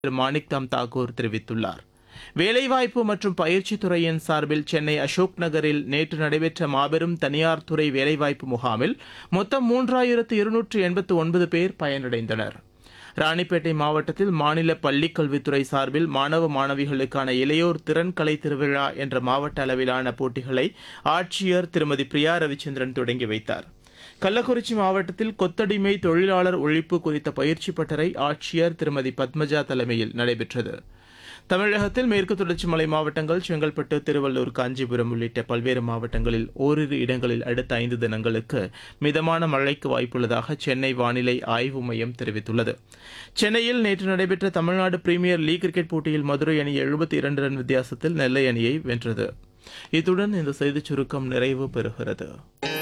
திரு மாணிக்தாம் தாக்கூர் தெரிவித்துள்ளார் வேலைவாய்ப்பு மற்றும் பயிற்சி துறையின் சார்பில் சென்னை அசோக் நகரில் நேற்று நடைபெற்ற மாபெரும் தனியார் துறை வேலைவாய்ப்பு முகாமில் மொத்தம் மூன்றாயிரத்து இருநூற்று எண்பத்து ஒன்பது பேர் பயனடைந்தனர் ராணிப்பேட்டை மாவட்டத்தில் மாநில பள்ளிக் கல்வித்துறை சார்பில் மாணவ மாணவிகளுக்கான இளையோர் திறன் கலை திருவிழா என்ற மாவட்ட அளவிலான போட்டிகளை ஆட்சியர் திருமதி பிரியா ரவிச்சந்திரன் தொடங்கி வைத்தார் கள்ளக்குறிச்சி மாவட்டத்தில் கொத்தடிமை தொழிலாளர் ஒழிப்பு குறித்த பயிற்சி பட்டறை ஆட்சியர் திருமதி பத்மஜா தலைமையில் நடைபெற்றது தமிழகத்தில் மேற்கு தொடர்ச்சி மலை மாவட்டங்கள் செங்கல்பட்டு திருவள்ளூர் காஞ்சிபுரம் உள்ளிட்ட பல்வேறு மாவட்டங்களில் ஓரிரு இடங்களில் அடுத்த ஐந்து தினங்களுக்கு மிதமான மழைக்கு வாய்ப்புள்ளதாக சென்னை வானிலை ஆய்வு மையம் தெரிவித்துள்ளது சென்னையில் நேற்று நடைபெற்ற தமிழ்நாடு பிரீமியர் லீக் கிரிக்கெட் போட்டியில் மதுரை அணி எழுபத்தி இரண்டு ரன் வித்தியாசத்தில் நெல்லை அணியை வென்றது இத்துடன் இந்த செய்திச் சுருக்கம் நிறைவு பெறுகிறது